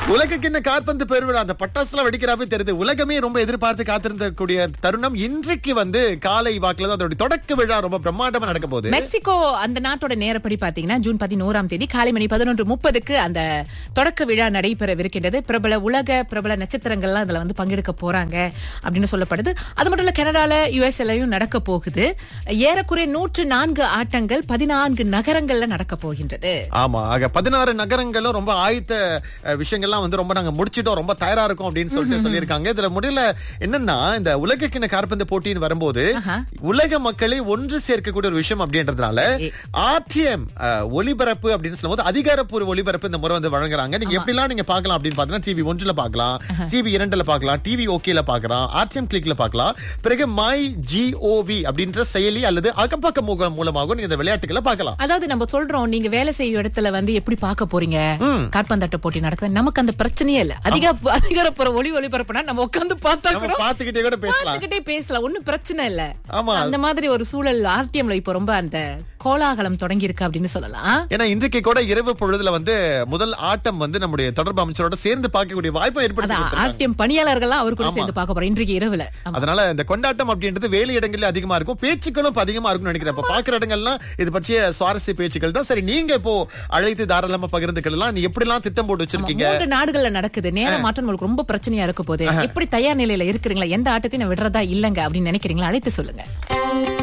உலக கிண்ண காற்பந்து பெருவிழா அந்த பட்டாசுலாம் வெடிக்கிறாப்பே தெரியுது உலகமே ரொம்ப எதிர்பார்த்து காத்திருந்த கூடிய தருணம் இன்றைக்கு வந்து காலை வாக்குல தான் அதோட தொடக்க விழா ரொம்ப பிரம்மாண்டமா நடக்க போகுது மெக்சிகோ அந்த நாட்டோட நேரப்படி பாத்தீங்கன்னா ஜூன் பதினோராம் தேதி காலை மணி பதினொன்று முப்பதுக்கு அந்த தொடக்க விழா நடைபெறவிருக்கின்றது பிரபல உலக பிரபல நட்சத்திரங்கள்லாம் அதுல வந்து பங்கெடுக்க போறாங்க அப்படின்னு சொல்லப்படுது அது மட்டும் இல்ல கனடால யுஎஸ்எல்லையும் நடக்க போகுது ஏறக்குறைய நூற்று நான்கு ஆட்டங்கள் பதினான்கு நகரங்கள்ல நடக்க போகின்றது ஆமா ஆக பதினாறு நகரங்களும் ரொம்ப ஆயத்த அஹ், விஷயங்கள்லாம் வந்து ரொம்ப நாங்க முடிச்சிட்டோம் ரொம்ப தயாரா இருக்கும் அப்படின்னு சொல்லிட்டு சொல்லியிருக்காங்க இதுல முடியல என்னன்னா இந்த உலக கிண்ண காற்பந்து போட்டின்னு வரும்போது ஆஹா. உலக மக்களை ஒன்று சேர்க்கக்கூடிய ஒரு விஷயம் அப்படின்றதுனால ஆர்டிஎம் ஒலிபரப்பு அப்படின்னு சொல்லும்போது அதிகாரப்பூர்வ ஒலிபரப்பு இந்த முறை வந்து வழங்குறாங்க நீங்க எப்படிலாம் நீங்க பார்க்கலாம் அப்படின்னு பாத்தீங்கன்னா டிவி ஒன்றுல பார்க்கலாம் டிவி இரண்டுல பார்க்கலாம் டிவி ஓகேல பார்க்கலாம் ஆர்டிஎம் கிளிக்ல பார்க்கலாம் பிறகு மை ஜிஓவி அப்படின்ற செயலி அல்லது அகப்பக்க முகம் மூலமாக நீங்க இந்த விளையாட்டுகளை பார்க்கலாம் அதாவது நம்ம சொல்றோம் நீங்க வேலை செய்யும் இடத்துல வந்து எப்படி பார்க்க போறீங்க காற்பந்தாட்ட போட்டி நடக்குது நமக்கு அந்த பிரச்சனையே இல்ல அதிக அதிகாரப்புற ஒளி ஒளிபரப்புனா நம்ம உட்கார்ந்து பார்த்தா நம்ம கூட பார்த்துக்கிட்டே கூட பேசலாம் பார்த்துக்கிட்டே பேசலாம் ஒண்ணும் பிரச்சனை இல்ல ஆமா அந்த மாதிரி ஒரு சூழல் ஆர்டிஎம்ல இப்ப ரொம்ப அந்த கோலாகலம் தொடங்கி இருக்கு அப்படின்னு சொல்லலாம் ஏன்னா இன்றைக்கு கூட இரவு பொழுதுல வந்து முதல் ஆட்டம் வந்து நம்முடைய தொடர்பு அமைச்சரோட சேர்ந்து பார்க்கக்கூடிய வாய்ப்பை ஏற்படுத்தி அதான் கொடுத்திருக்காங்க. ஆர்டிஎம் பணியாளர்கள்லாம் அவர் கூட சேர்ந்து பார்க்க போறோம் இன்றைக்கு இரவுல ஆமா. அதனால இந்த கொண்டாட்டம் அப்படின்றது வேலை இடங்கள்ல அதிகமா இருக்கும் பேச்சுக்களும் இப்ப அதிகமா இருக்கும்னு நினைக்கிறேன் இப்ப பாக்குற இடங்கள்லாம் இது பற்றிய சுவாரஸ்ய பேச்சுக்கள் தான் சரி நீங்க இப்போ அழைத்து தாராளமா பகிர்ந்துக்கலாம் நீ எப்படி எல்லாம் திட்டம் போட்டு வச்சிருக்கீங்க மூன்று நாடுகள்ல நடக்குது நேர மாற்றம் உங்களுக்கு ரொம்ப பிரச்சனையா இருக்க போது எப்படி தயார் நிலையில இருக்கிறீங்களா எந்த ஆட்டத்தையும் நான் விடுறதா இல்லங்க அப்படின்னு நினைக்கிறீங்களா அழைத்து சொல்லுங்க